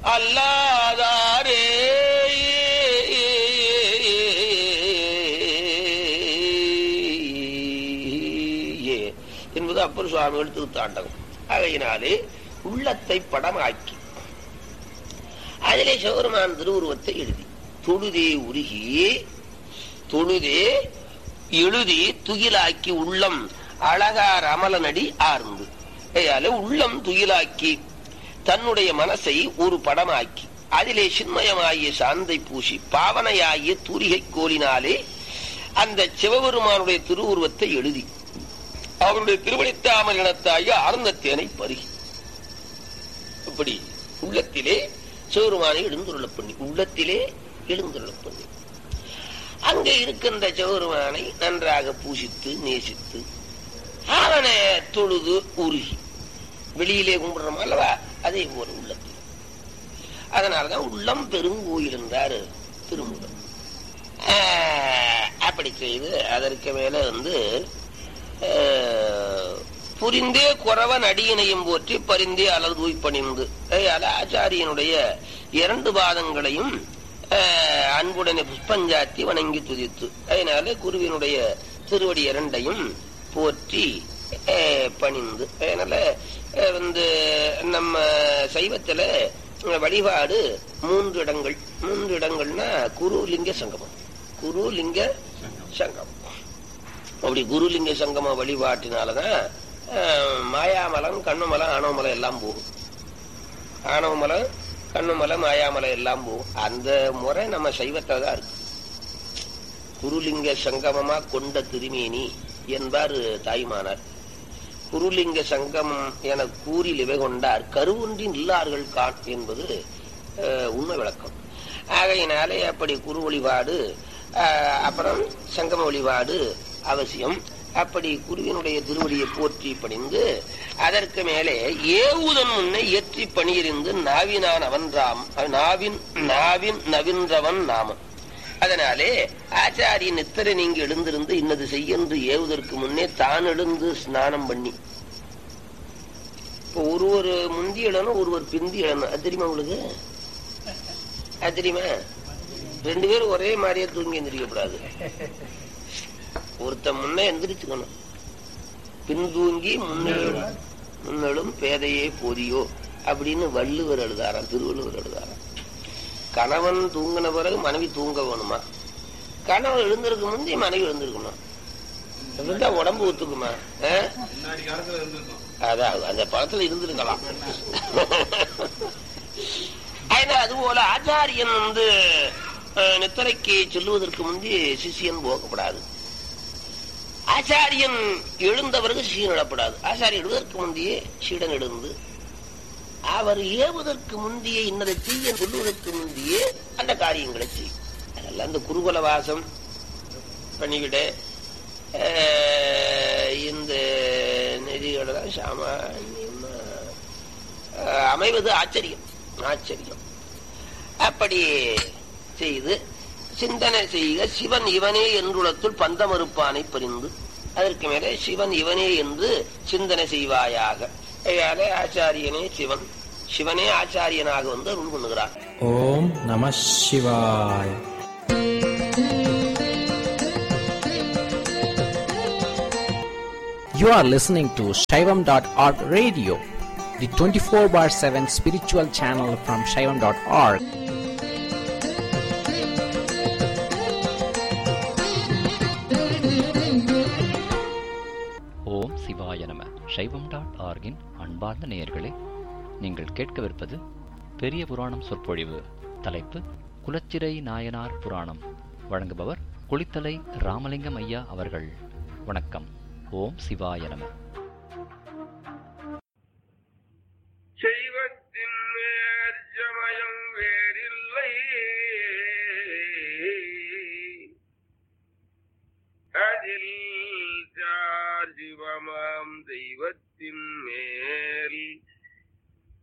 அல்லாதாரே என்பது அப்பர் சுவாமிகள் திருத்தாண்டகம் ஆகையினாலே உள்ளத்தை படமாக்கி அதிலே சிவபெருமான் திருவுருவத்தை எழுதி தொழுதே உருகி தொழுதே எழுதி துகிலாக்கி உள்ளம் அழகார் அமலனடி ஆர்ந்து ஐயால உள்ளம் துகிலாக்கி தன்னுடைய மனசை ஒரு படமாக்கி அதிலே சின்மயமாகிய சாந்தை பூசி பாவனையாகிய தூரிகை கோலினாலே அந்த சிவபெருமானுடைய திருவுருவத்தை எழுதி அவருடைய திருவடித்தாமல் இனத்தாகிய ஆனந்தத்தேனை பருகி இப்படி உள்ளத்திலே சிவபெருமானை எழுந்துருள பண்ணி உள்ளத்திலே எழுந்துருள பண்ணி அங்கே இருக்கின்ற சிவபெருமானை நன்றாக பூசித்து நேசித்து அவனை தொழுது உருகி வெளியிலே கும்பிடுறோம் அல்லவா அதே போல உள்ளத்தில் அதனாலதான் உள்ளம் பெருங்கோயில் என்றார் திருமுகம் அப்படி செய்து அதற்கு மேல வந்து புரிந்தே குறவன் அடியினையும் போற்றி பரிந்தே அலது உய்ப்பணிந்து அல ஆச்சாரியனுடைய இரண்டு பாதங்களையும் அன்புடனே புஷ்பஞ்சாத்தி வணங்கி துதித்து அதனால குருவினுடைய திருவடி இரண்டையும் போற்றி பணிந்து அதனால வந்து நம்ம சைவத்துல வழிபாடு மூன்று இடங்கள் மூன்று இடங்கள்னா குருலிங்க சங்கமம் குருலிங்க சங்கமம் அப்படி குருலிங்க சங்கம வழிபாட்டினாலதான் மாயாமலம் கண்ணுமலம் ஆணவமலம் எல்லாம் போகும் ஆணவமலம் கண்ணுமலம் மாயாமலம் எல்லாம் போகும் அந்த முறை நம்ம சைவத்தை தான் இருக்கு குருலிங்க சங்கமமா கொண்ட திருமேனி என்பார் தாய்மானார் குருலிங்க சங்கமம் என கூறி இவை கொண்டார் கருவொன்றின் இல்லார்கள் கான் என்பது உண்மை விளக்கம் ஆகையினாலே அப்படி குரு வழிபாடு அப்புறம் சங்கம வழிபாடு அவசியம் அப்படி குருவினுடைய திருவடியை போற்றி பணிந்து அதற்கு மேலே ஏவுதன் முன்னை ஏற்றி பணியிருந்து நாவினான் அவன்றாம் நாவின் நாவின் நவின்றவன் நாமம் அதனாலே ஆச்சாரியன் நித்தரை நீங்க எழுந்திருந்து இன்னது செய்யென்று ஏவுதற்கு முன்னே தான் எழுந்து ஸ்நானம் பண்ணி இப்போ ஒருவர் முந்தி எழணும் ஒருவர் பிந்தி எழணும் அது தெரியுமா உங்களுக்கு அது தெரியுமா ரெண்டு பேரும் ஒரே மாதிரியே தூங்கி எந்திரிக்கப்படாது ஒருத்த முன்ன எந்திரிச்சுக்கணும் பின்தூங்கி முன்னெழும் முன்னெழும் பேதையே போதியோ அப்படின்னு வள்ளுவர் எழுதாராம் திருவள்ளுவர் எழுதாராம் கணவன் தூங்கின பிறகு மனைவி தூங்க வேணுமா கணவன் எழுந்திருக்க முந்தைய மனைவி எழுந்திருக்குமா இருந்தா உடம்பு ஒத்துக்குமா அதான் அந்த படத்துல இருந்திருக்கலாம் அது போல ஆச்சாரியன் வந்து நித்தரைக்கு சொல்லுவதற்கு முந்தி சிஷியன் போகப்படாது ஆச்சாரியன் எழுந்த பிறகு சீன் எழப்படாது ஆச்சாரியன் எழுவதற்கு முந்தையே சீடன் எழுந்து அவர் ஏவுவதற்கு முந்தைய இன்னதை தீய சொல்லுவதற்கு முந்தையே அந்த காரியங்களை செய்யும் அதெல்லாம் அந்த குருகுல வாசம் பண்ணிக்கிட்டு இந்த நெறிகளெல்லாம் சாமான்யமா அமைவது ஆச்சரியம் ஆச்சரியம் அப்படி செய்து சிந்தனை செய்க சிவன் இவனே என்றுளத்துள் பந்தமறுப்பானை பரிந்து அதற்கு மேலே சிவன் இவனே என்று சிந்தனை செய்வாயாக ஆச்சாரியனே சிவன் சிவனே ஆச்சாரியனாக வந்து அருள் பண்ணுகிறார் ஓம் நம சிவாய் You are listening to Shaivam.org radio, the 24 bar 7 spiritual channel from Shaivam.org. ஓம் சிவாய நம சைவம் டாட் ஆர்கின் அன்பார்ந்த நேயர்களே நீங்கள் கேட்கவிருப்பது பெரிய புராணம் சொற்பொழிவு தலைப்பு குலச்சிறை நாயனார் புராணம் வழங்குபவர் குளித்தலை ராமலிங்கம் ஐயா அவர்கள் வணக்கம் ஓம் சிவாய நம